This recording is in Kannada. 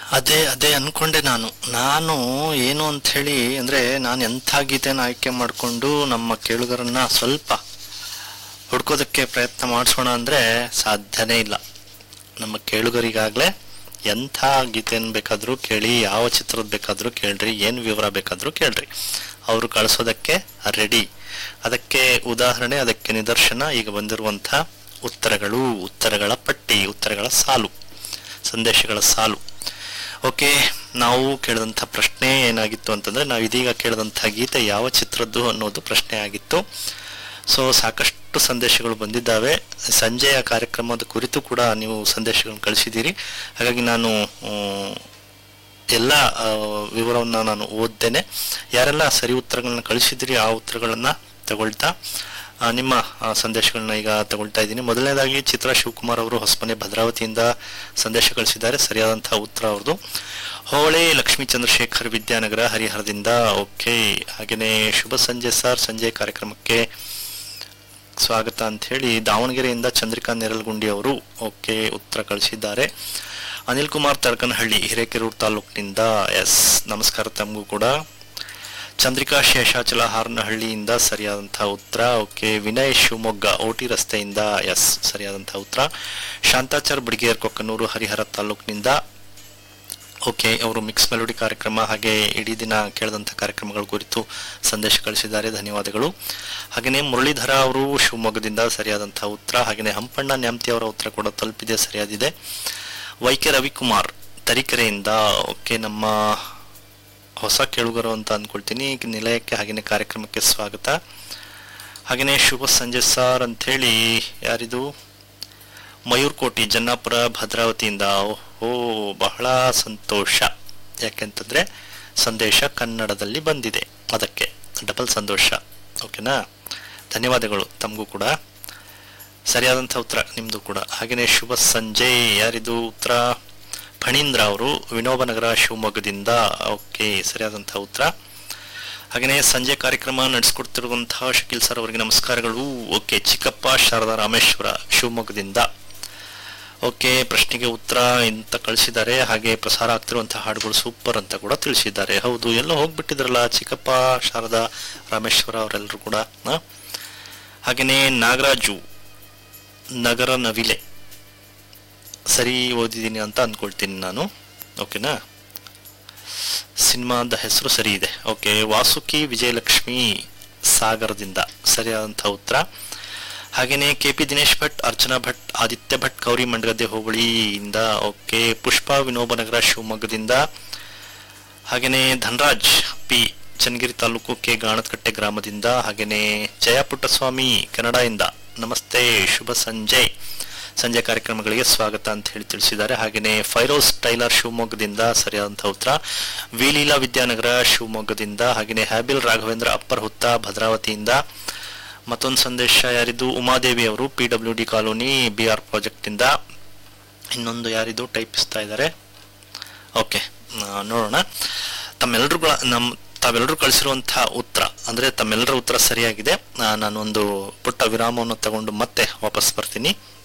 ಅದೇ ಅದೇ ಅನ್ಕೊಂಡೆ ನಾನು ನಾನು ಏನು ಅಂತ ಹೇಳಿ ಅಂದ್ರೆ ನಾನು ಎಂಥ ಗೀತೆನ ಆಯ್ಕೆ ಮಾಡಿಕೊಂಡು ನಮ್ಮ ಕೇಳುಗರನ್ನ ಸ್ವಲ್ಪ ಹುಡ್ಕೋದಕ್ಕೆ ಪ್ರಯತ್ನ ಮಾಡಿಸೋಣ ಅಂದ್ರೆ ಸಾಧ್ಯನೇ ಇಲ್ಲ ನಮ್ಮ ಕೇಳುಗರಿಗಾಗಲೇ ಎಂಥ ಗೀತೆಯನ್ನು ಬೇಕಾದರೂ ಕೇಳಿ ಯಾವ ಚಿತ್ರದ ಬೇಕಾದರೂ ಕೇಳ್ರಿ ಏನು ವಿವರ ಬೇಕಾದರೂ ಕೇಳ್ರಿ ಅವರು ಕಳಿಸೋದಕ್ಕೆ ರೆಡಿ ಅದಕ್ಕೆ ಉದಾಹರಣೆ ಅದಕ್ಕೆ ನಿದರ್ಶನ ಈಗ ಬಂದಿರುವಂಥ ಉತ್ತರಗಳು ಉತ್ತರಗಳ ಪಟ್ಟಿ ಉತ್ತರಗಳ ಸಾಲು ಸಂದೇಶಗಳ ಸಾಲು ಓಕೆ ನಾವು ಕೇಳಿದಂಥ ಪ್ರಶ್ನೆ ಏನಾಗಿತ್ತು ಅಂತಂದ್ರೆ ನಾವು ಇದೀಗ ಕೇಳಿದಂಥ ಗೀತೆ ಯಾವ ಚಿತ್ರದ್ದು ಅನ್ನೋದು ಪ್ರಶ್ನೆ ಆಗಿತ್ತು ಸೊ ಸಾಕಷ್ಟು ಸಂದೇಶಗಳು ಬಂದಿದ್ದಾವೆ ಸಂಜೆಯ ಕಾರ್ಯಕ್ರಮದ ಕುರಿತು ಕೂಡ ನೀವು ಸಂದೇಶಗಳನ್ನು ಕಳಿಸಿದ್ದೀರಿ ಹಾಗಾಗಿ ನಾನು ಆ, ಎಲ್ಲ ಆ, ವಿವರವನ್ನ ನಾನು ಓದ್ದೇನೆ ಯಾರೆಲ್ಲ ಸರಿ ಉತ್ತರಗಳನ್ನ ಕಳಿಸಿದಿರಿ ಆ ಉತ್ತರಗಳನ್ನ ತಗೊಳ್ತಾ ಆ, ನಿಮ್ಮ ಆ, ಸಂದೇಶಗಳನ್ನ ಈಗ ತಗೊಳ್ತಾ ಇದ್ದೀನಿ ಮೊದಲನೇದಾಗಿ ಚಿತ್ರ ಶಿವಕುಮಾರ್ ಅವರು ಹೊಸಮನೆ ಭದ್ರಾವತಿಯಿಂದ ಸಂದೇಶ ಕಳಿಸಿದ್ದಾರೆ ಸರಿಯಾದಂತಹ ಉತ್ತರ ಅವ್ರದ್ದು ಹೋಳೆ ಲಕ್ಷ್ಮೀ ಚಂದ್ರಶೇಖರ್ ವಿದ್ಯಾನಗರ ಹರಿಹರದಿಂದ ಓಕೆ ಹಾಗೇನೆ ಶುಭ ಸಂಜೆ ಸರ್ ಸಂಜೆ ಕಾರ್ಯಕ್ರಮಕ್ಕೆ ಸ್ವಾಗತ ಅಂತ ಹೇಳಿ ದಾವಣಗೆರೆಯಿಂದ ಚಂದ್ರಿಕಾ ನೆರಲ್ಗುಂಡಿ ಅವರು ಓಕೆ ಉತ್ತರ ಕಳಿಸಿದ್ದಾರೆ ಅನಿಲ್ ಕುಮಾರ್ ತರ್ಕನಹಳ್ಳಿ ಹಿರೇಕೆರೂರು ತಾಲೂಕಿನಿಂದ ಎಸ್ ನಮಸ್ಕಾರ ತಮಗೂ ಕೂಡ ಚಂದ್ರಿಕಾ ಶೇಷಾಚಲ ಹಾರನಹಳ್ಳಿಯಿಂದ ಸರಿಯಾದಂತಹ ಉತ್ತರ ಓಕೆ ವಿನಯ್ ಶಿವಮೊಗ್ಗ ಓಟಿ ರಸ್ತೆಯಿಂದ ಎಸ್ ಸರಿಯಾದಂತಹ ಉತ್ತರ ಶಾಂತಾಚಾರ್ ಬಿಡಿಗೇರ್ ಕೊಕ್ಕನೂರು ಹರಿಹರ ತಾಲೂಕಿನಿಂದ ಓಕೆ ಅವರು ಮಿಕ್ಸ್ ಮೆಲೋಡಿ ಕಾರ್ಯಕ್ರಮ ಹಾಗೆ ಇಡೀ ದಿನ ಕೇಳಿದಂಥ ಕಾರ್ಯಕ್ರಮಗಳ ಕುರಿತು ಸಂದೇಶ ಕಳಿಸಿದ್ದಾರೆ ಧನ್ಯವಾದಗಳು ಹಾಗೆಯೇ ಮುರಳೀಧರ ಅವರು ಶಿವಮೊಗ್ಗದಿಂದ ಸರಿಯಾದಂತಹ ಉತ್ತರ ಹಾಗೆಯೇ ಹಂಪಣ್ಣ ನ್ಯಾಮತಿ ಅವರ ಉತ್ತರ ಕೂಡ ತಲುಪಿದೆ ಸರಿಯಾದಿದೆ ವೈ ಕೆ ರವಿಕುಮಾರ್ ತರೀಕೆರೆಯಿಂದ ಓಕೆ ನಮ್ಮ ಹೊಸ ಕೇಳುಗರು ಅಂತ ಅಂದ್ಕೊಳ್ತೀನಿ ನಿಲಯಕ್ಕೆ ಹಾಗೆಯೇ ಕಾರ್ಯಕ್ರಮಕ್ಕೆ ಸ್ವಾಗತ ಹಾಗೆಯೇ ಶುಭ ಸಂಜೆ ಸಾರ್ ಅಂಥೇಳಿ ಯಾರಿದು ಮಯೂರ್ಕೋಟಿ ಜನ್ನಾಪುರ ಭದ್ರಾವತಿಯಿಂದ ಓ ಬಹಳ ಸಂತೋಷ ಯಾಕೆಂತಂದ್ರೆ ಸಂದೇಶ ಕನ್ನಡದಲ್ಲಿ ಬಂದಿದೆ ಅದಕ್ಕೆ ಡಬಲ್ ಸಂತೋಷ ಓಕೆನಾ ಧನ್ಯವಾದಗಳು ತಮಗೂ ಕೂಡ ಸರಿಯಾದಂಥ ಉತ್ತರ ನಿಮ್ಮದು ಕೂಡ ಹಾಗೆಯೇ ಶುಭ ಸಂಜೆ ಯಾರಿದು ಉತ್ತರ ಫಣೀಂದ್ರ ಅವರು ವಿನೋಬನಗರ ಶಿವಮೊಗ್ಗದಿಂದ ಓಕೆ ಸರಿಯಾದಂಥ ಉತ್ತರ ಹಾಗೆಯೇ ಸಂಜೆ ಕಾರ್ಯಕ್ರಮ ನಡೆಸ್ಕೊಡ್ತಿರುವಂತಹ ಶಕೀಲ್ ಸರ್ ಅವರಿಗೆ ನಮಸ್ಕಾರಗಳು ಓಕೆ ಚಿಕ್ಕಪ್ಪ ಶಾರದಾ ರಾಮೇಶ್ವರ ಶಿವಮೊಗ್ಗದಿಂದ ಓಕೆ ಪ್ರಶ್ನೆಗೆ ಉತ್ತರ ಅಂತ ಕಳಿಸಿದ್ದಾರೆ ಹಾಗೆ ಪ್ರಸಾರ ಆಗ್ತಿರುವಂತಹ ಹಾಡುಗಳು ಸೂಪರ್ ಅಂತ ಕೂಡ ತಿಳಿಸಿದ್ದಾರೆ ಹೌದು ಎಲ್ಲ ಹೋಗ್ಬಿಟ್ಟಿದ್ರಲ್ಲ ಚಿಕ್ಕಪ್ಪ ಶಾರದಾ ರಾಮೇಶ್ವರ ಅವರೆಲ್ಲರೂ ಕೂಡ ಆ? ಹಾಗೆಯೇ ನಾಗರಾಜು ನಗರ ನವಿಲೆ ಸರಿ ಓದಿದ್ದೀನಿ ಅಂತ ಅಂದ್ಕೊಳ್ತೀನಿ ನಾನು ಓಕೆನಾ ಸಿನಿಮಾದ ಹೆಸರು ಸರಿ ಇದೆ ಓಕೆ ವಾಸುಕಿ ವಿಜಯಲಕ್ಷ್ಮಿ ಸಾಗರದಿಂದ ಸರಿಯಾದಂಥ ಉತ್ತರ ಹಾಗೇನೆ ಕೆ ಪಿ ದಿನೇಶ್ ಭಟ್ ಅರ್ಚನಾ ಭಟ್ ಆದಿತ್ಯ ಭಟ್ ಗೌರಿ ಮಂಡಗದ್ದೆ ಹೋಬಳಿಯಿಂದ ಓಕೆ ಪುಷ್ಪ ವಿನೋಬನಗರ ಶಿವಮೊಗ್ಗದಿಂದ ಹಾಗೇನೆ ಧನರಾಜ್ ಪಿ ಚನ್ನಗಿರಿ ತಾಲೂಕು ಕೆ ಗಾಣದಕಟ್ಟೆ ಗ್ರಾಮದಿಂದ ಹಾಗೇನೆ ಜಯ ಪುಟ್ಟಸ್ವಾಮಿ ಕನ್ನಡದಿಂದ ನಮಸ್ತೆ ಶುಭ ಸಂಜೆ ಸಂಜೆ ಕಾರ್ಯಕ್ರಮಗಳಿಗೆ ಸ್ವಾಗತ ಅಂತ ಹೇಳಿ ತಿಳಿಸಿದ್ದಾರೆ ಹಾಗೇನೆ ಫೈರೋಸ್ ಟೈಲರ್ ಶಿವಮೊಗ್ಗದಿಂದ ಸರಿಯಾದಂಥ ಉತ್ತರ ವಿಲೀಲಾ ವಿದ್ಯಾನಗರ ಶಿವಮೊಗ್ಗದಿಂದ ಹಾಗೇನೆ ಹ್ಯಾಬಿಲ್ ರಾಘವೇಂದ್ರ ಅಪ್ಪರ್ ಹುತ್ತ ಭದ್ರಾವತಿಯಿಂದ ಮತ್ತೊಂದು ಸಂದೇಶ ಯಾರಿದು ಉಮಾದೇವಿ ಅವರು P W D colony B R project ಇಂದ ಇನ್ನೊಂದು ಯಾರಿದು ಟೈಪಿಸ್ತಾ ಇದ್ದಾರೆ ಓಕೆ ನೋಡೋಣ ತಮ್ಮೆಲ್ಲರೂ ನಮ್ಮ ತಾವೆಲ್ಲರೂ ಕಳಿಸಿರುವಂತಹ ಉತ್ತರ ಅಂದ್ರೆ ತಮ್ಮೆಲ್ಲರ ಉತ್ತರ ಸರಿಯಾಗಿದೆ ಆ, ನಾನೊಂದು ಪುಟ್ಟ ವಿರಾಮವನ್ನು ತಗೊಂಡು ಮತ್ತೆ ವಾಪಸ್ ಬರ್ತೀನಿ